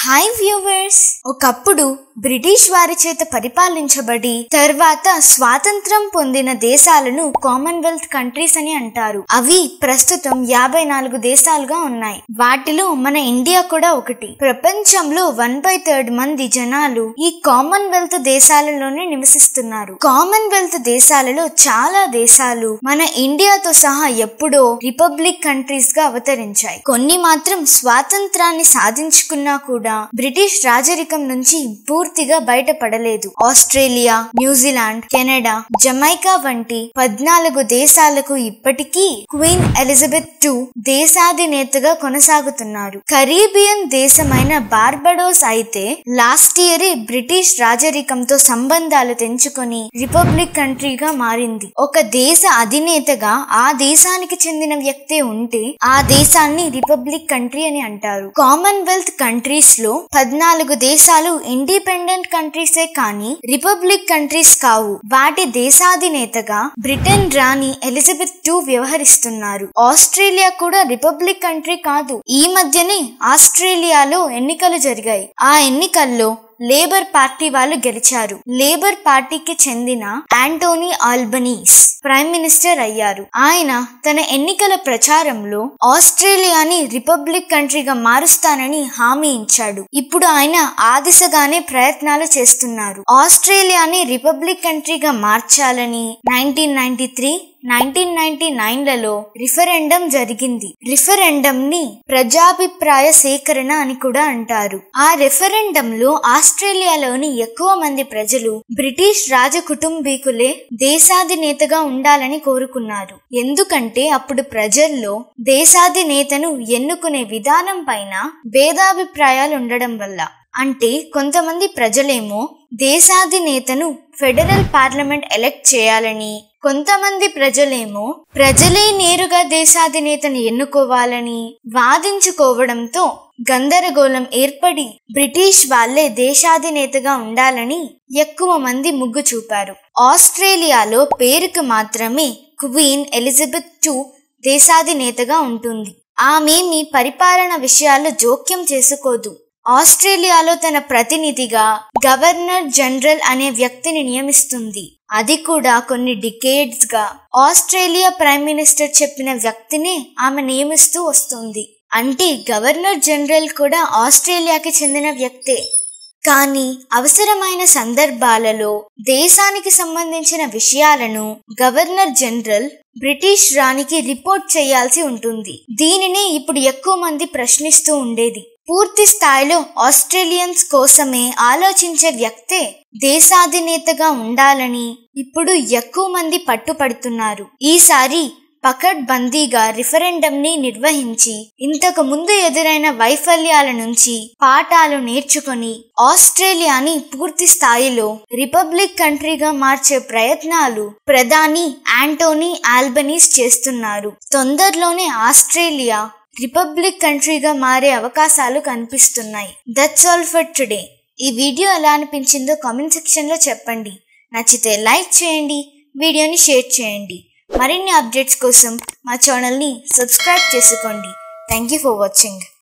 hi viewers ఒకప్పుడు British వారి చేత పరిపాలించబడి తర్వాత స్వాతంత్రం పొందిన దేశాలను కామన్వెల్త్ కంట్రీస్ అని అంటారు అవి ప్రస్తుతం యాభై నాలుగు దేశాలుగా ఉన్నాయి వాటిలో మన ఇండియా కూడా ఒకటి ప్రపంచంలో వన్ బై థర్డ్ మంది జనాలు ఈ కామన్వెల్త్ దేశాలలోనే నివసిస్తున్నారు కామన్వెల్త్ దేశాలలో చాలా దేశాలు మన ఇండియాతో సహా ఎప్పుడో రిపబ్లిక్ కంట్రీస్ గా అవతరించాయి కొన్ని మాత్రం స్వాతంత్రాన్ని సాధించుకున్నా కూడా బ్రిటిష్ రాజరికం నుంచి పూర్తిగా బయటపడలేదు ఆస్ట్రేలియా న్యూజిలాండ్ కెనడా జమైకా వంటి పద్నాలుగు దేశాలకు ఇప్పటికీ క్వీన్ ఎలిజబెత్ టూ దేశాధినేతగా కొనసాగుతున్నారు కరీబియన్ దేశమైన బార్బడోస్ అయితే లాస్ట్ ఇయరే బ్రిటిష్ రాజరికంతో సంబంధాలు తెంచుకొని రిపబ్లిక్ కంట్రీగా మారింది ఒక దేశ అధినేతగా ఆ దేశానికి చెందిన వ్యక్తే ఉంటే ఆ దేశాన్ని రిపబ్లిక్ కంట్రీ అని అంటారు కామన్వెల్త్ కంట్రీస్ లో పద్నాలుగు దేశాలు ఇండిపెండెంట్ కంట్రీసే కానీ రిపబ్లిక్ కంట్రీస్ కావు వాటి దేశాధినేతగా బ్రిటన్ రాణి ఎలిజబెత్ టూ వ్యవహరిస్తున్నారు ఆస్ట్రేలియా కూడా రిపబ్లిక్ కంట్రీ కాదు ఈ మధ్యనే ఆస్ట్రేలియాలో ఎన్నికలు జరిగాయి ఆ ఎన్నికల్లో లేబర్ పార్టీ వాళ్ళు గెలిచారు లేబర్ పార్టీకి చెందిన యాంటోనీ ఆల్బనీస్ ప్రైమ్ మినిస్టర్ అయ్యారు ఆయన తన ఎన్నికల ప్రచారంలో ఆస్ట్రేలియాని రిపబ్లిక్ కంట్రీగా మారుస్తానని హామీ ఇచ్చాడు ఇప్పుడు ఆయన ఆ దిశగానే ప్రయత్నాలు చేస్తున్నారు ఆస్ట్రేలియాని రిపబ్లిక్ కంట్రీగా మార్చాలని nineteen ninety three nineteen ninety నైన్లలో రిఫరెండం జరిగింది రిఫరెండం ని ప్రజాభిప్రాయ సేకరణ అని కూడా అంటారు ఆ రెఫరెండంలో ఆస్ట్రేలియాలోని ఎక్కువ మంది ప్రజలు బ్రిటిష్ రాజ కుటుంబీకులే దేశాధినేతగా ఉండాలని కోరుకున్నారు ఎందుకంటే అప్పుడు ప్రజల్లో దేశాధినేతను ఎన్నుకునే విధానం పైన భేదాభిప్రాయాలు ఉండడం వల్ల అంటే కొంతమంది ప్రజలేమో దేశాధినేతను ఫెడరల్ పార్లమెంట్ ఎలక్ట్ చేయాలని కొంతమంది ప్రజలేమో ప్రజలే నేరుగా దేశాధినేతను ఎన్నుకోవాలని వాదించుకోవడంతో గందరగోళం ఏర్పడి బ్రిటిష్ వాళ్లే దేశాధినేతగా ఉండాలని ఎక్కువ మంది మొగ్గు చూపారు ఆస్ట్రేలియాలో పేరుకు మాత్రమే క్వీన్ ఎలిజబెత్ టూ దేశాధినేతగా ఉంటుంది ఆమె మీ పరిపాలన విషయాల్లో జోక్యం చేసుకోదు ఆస్ట్రేలియాలో తన ప్రతినిధిగా గవర్నర్ జనరల్ అనే వ్యక్తిని నియమిస్తుంది అది కూడా కొన్ని డికేడ్స్ గా ఆస్ట్రేలియా ప్రైమ్ మినిస్టర్ చెప్పిన వ్యక్తినే ఆమె నియమిస్తూ వస్తుంది అంటే గవర్నర్ జనరల్ కూడా ఆస్ట్రేలియాకి చెందిన వ్యక్తే కానీ అవసరమైన సందర్భాలలో దేశానికి సంబంధించిన విషయాలను గవర్నర్ జనరల్ బ్రిటిష్ రాణికి రిపోర్ట్ చేయాల్సి ఉంటుంది దీనినే ఇప్పుడు ఎక్కువ మంది ప్రశ్నిస్తూ ఉండేది పూర్తి స్థాయిలో ఆస్ట్రేలియన్స్ కోసమే ఆలోచించే వ్యక్తే దేశాధినేతగా ఉండాలని ఇప్పుడు ఎక్కువ మంది పట్టుపడుతున్నారు ఈసారి పకడ్బందీగా రిఫరెండం ని నిర్వహించి ఇంతకు ముందు ఎదురైన వైఫల్యాల నుంచి పాఠాలు నేర్చుకొని ఆస్ట్రేలియాని పూర్తి స్థాయిలో రిపబ్లిక్ కంట్రీగా మార్చే ప్రయత్నాలు ప్రధాని యాంటోనీ ఆల్బనీస్ చేస్తున్నారు తొందరలోనే ఆస్ట్రేలియా రిపబ్లిక్ కంట్రీగా మారే అవకాశాలు కనిపిస్తున్నాయి దట్స్ ఆల్ ఫర్ టుడే ఈ వీడియో ఎలా అనిపించిందో కామెంట్ సెక్షన్లో చెప్పండి నచ్చితే లైక్ చేయండి వీడియోని షేర్ చేయండి మరిన్ని అప్డేట్స్ కోసం మా ఛానల్ని సబ్స్క్రైబ్ చేసుకోండి థ్యాంక్ యూ ఫర్ వాచింగ్